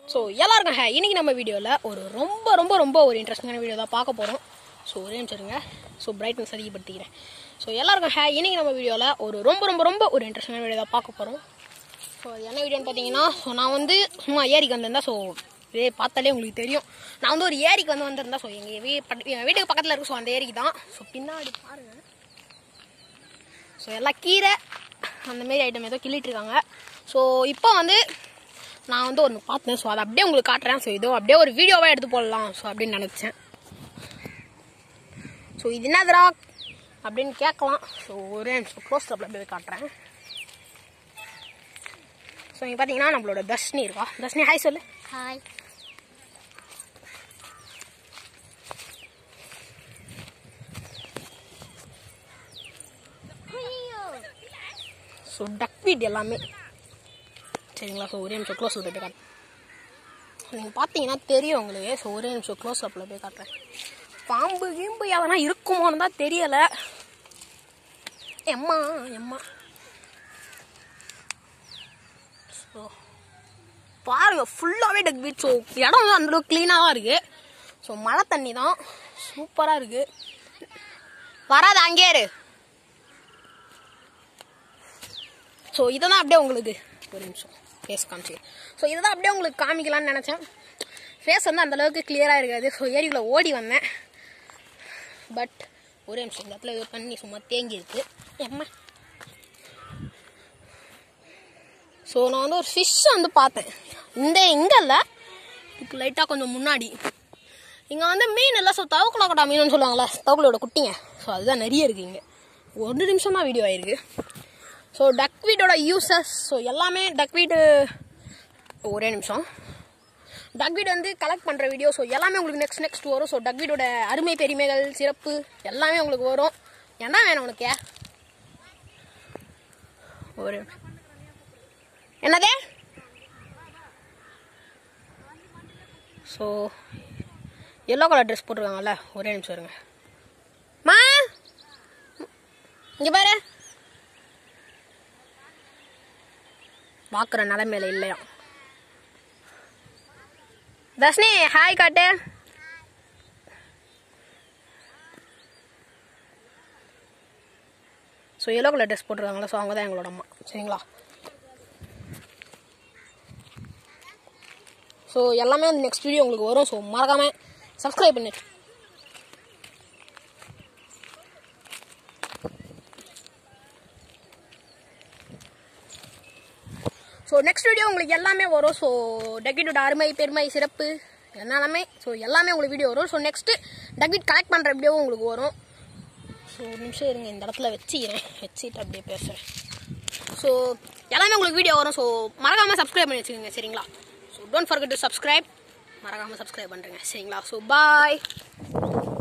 so எல்லாருக்கும் ஹே இன்னைக்கு நம்ம வீடியோவில் ஒரு ரொம்ப ரொம்ப ரொம்ப ஒரு இன்ட்ரெஸ்டிங்கான வீடியோ தான் பார்க்க போகிறோம் ஸோ ஒரே நிமிஷம் ஸோ பிரைட்னஸ் அதிகப்படுத்திக்கிறேன் ஸோ எல்லாருக்கும் ஹே இன்னைக்கு நம்ம வீடியோவில் ஒரு ரொம்ப ரொம்ப ரொம்ப ஒரு இன்ட்ரெஸ்டிங்கான வீடியோ தான் பார்க்க போகிறோம் ஸோ அது என்ன வீடியோன்னு பார்த்தீங்கன்னா ஸோ நான் வந்து சும்மா ஏரிக்கு வந்திருந்தேன் ஸோ இதே பார்த்தாலே உங்களுக்கு தெரியும் நான் வந்து ஒரு ஏரிக்கு வந்து வந்திருந்தேன் ஸோ எங்கள் வீ பட்- எங்கள் வீட்டுக்கு பக்கத்தில் இருக்கு ஸோ அந்த ஏரிக்கு தான் ஸோ பின்னாடி பாருங்கள் ஸோ எல்லாம் கீரை அந்த மாரி ஐட்டம் ஏதோ கிள்ளிட்டு இருக்காங்க ஸோ இப்போ வந்து நான் வந்து ஒன்று பார்த்தேன் ஸோ அதை அப்படியே உங்களுக்கு காட்டுறேன் ஸோ இதோ அப்படியே ஒரு வீடியோவாக எடுத்து போடலாம் ஸோ அப்படின்னு நினச்சேன் ஸோ இது என்னதுடா அப்படின்னு கேட்கலாம் ஸோ ஒரே நிமிஷம் க்ளோஸ் அப்பில் அப்படியே காட்டுறேன் ஸோ இங்கே பார்த்தீங்கன்னா நம்மளோட தர்ஷினி இருக்கா தர்ஷினி ஹாய் சொல்லு ஹாய் ஸோ டக் ஃபீட் எல்லாமே சரிங்களா ஸோ ஒரே நிமிஷம் க்ளோஸ் போய் காட்டுறேன் நீங்கள் பார்த்தீங்கன்னா தெரியும் உங்களுக்கு ஸோ ஒரே நிமிஷம் க்ளோஸ் அப்பில் போய் காட்டுறேன் பாம்பு கீம்பு எதனா இருக்குமோன்னு தான் தெரியலை எம்மா எம்மா ஸோ பாருங்க ஃபுல்லாகவே டக் பீட் ஸோ இடம் வந்து அந்தளவுக்கு க்ளீனாக தான் இருக்குது ஸோ மழை தண்ணி தான் சூப்பராக இருக்குது வராது அங்கே இரு ஸோ இதை தான் அப்படியே உங்களுக்கு ஒரு நிமிஷம் ஃபேஸ் காமிச்சு ஸோ இதை தான் அப்படியே உங்களுக்கு காமிக்கலாம்னு நினச்சேன் ஃபேஸ் வந்து அந்த அளவுக்கு கிளியராக இருக்காது ஸோ ஏரிக்குள்ளே ஓடி வந்தேன் பட் ஒரே நிமிஷம் இந்த இடத்துல ஏதோ தண்ணி சும்மா தேங்கி இருக்கு எம்மா ஸோ நான் வந்து ஒரு ஃபிஷ் வந்து பார்த்தேன் இந்த இங்கே இல்லை இப்போ லைட்டாக கொஞ்சம் முன்னாடி இங்கே வந்து மீன் எல்லாம் ஸோ தவக்குலா கொட்டா மீனுன்னு சொல்லுவாங்கள்ல தவக்குலோட குட்டிங்க ஸோ அதுதான் நிறைய இருக்குது இங்கே ஒரு நிமிஷம் தான் வீடியோ ஆயிருக்கு ஸோ டக்வீட்டோட யூசஸ் ஸோ எல்லாமே டக்வீட்டு ஒரே நிமிஷம் டக்வீட் வந்து கலெக்ட் பண்ணுற வீடியோ ஸோ எல்லாமே உங்களுக்கு நெக்ஸ்ட் நெக்ஸ்ட் வரும் ஸோ டக்வீட்டோட அருமை பெருமைகள் சிறப்பு எல்லாமே உங்களுக்கு வரும் என்ன வேணும் உனக்கு ஒரு என்னதே ஸோ எல்லோ கலர் ட்ரெஸ் போட்டிருக்காங்கல்ல ஒரே நிமிஷம் இருங்க மா இங்கே பாரு பார்க்குற நிலைமையில இல்லையா தர்ஷினி ஹாய் காட்டு ஸோ எல்லோ கலர் ட்ரெஸ் போட்டிருக்காங்களா ஸோ அவங்க தான் எங்களோட அம்மா சரிங்களா ஸோ எல்லாமே வந்து நெக்ஸ்ட் வீடியோ உங்களுக்கு வரும் ஸோ மறக்காம சப்ஸ்கிரைப் பண்ணு ஸோ நெக்ஸ்ட் வீடியோ உங்களுக்கு எல்லாமே வரும் ஸோ டக்கிட்டோட அருமை பெருமை சிறப்பு எல்லாமே ஸோ எல்லாமே உங்களுக்கு வீடியோ வரும் ஸோ நெக்ஸ்ட்டு டக்கிட் கலெக்ட் பண்ணுற வீடியோவும் உங்களுக்கு வரும் ஸோ ஒரு நிமிஷம் இருங்க இந்த இடத்துல வச்சுக்கிறேன் வச்சுட்டு அப்படியே பேசுகிறேன் ஸோ எல்லாமே உங்களுக்கு வீடியோ வரும் ஸோ மறக்காமல் சப்ஸ்கிரைப் பண்ணி வச்சுக்கோங்க சரிங்களா so don't forget to subscribe மறக்காமல் சப்ஸ்கிரைப் பண்ணுறேங்க சரிங்களா ஸோ பாய்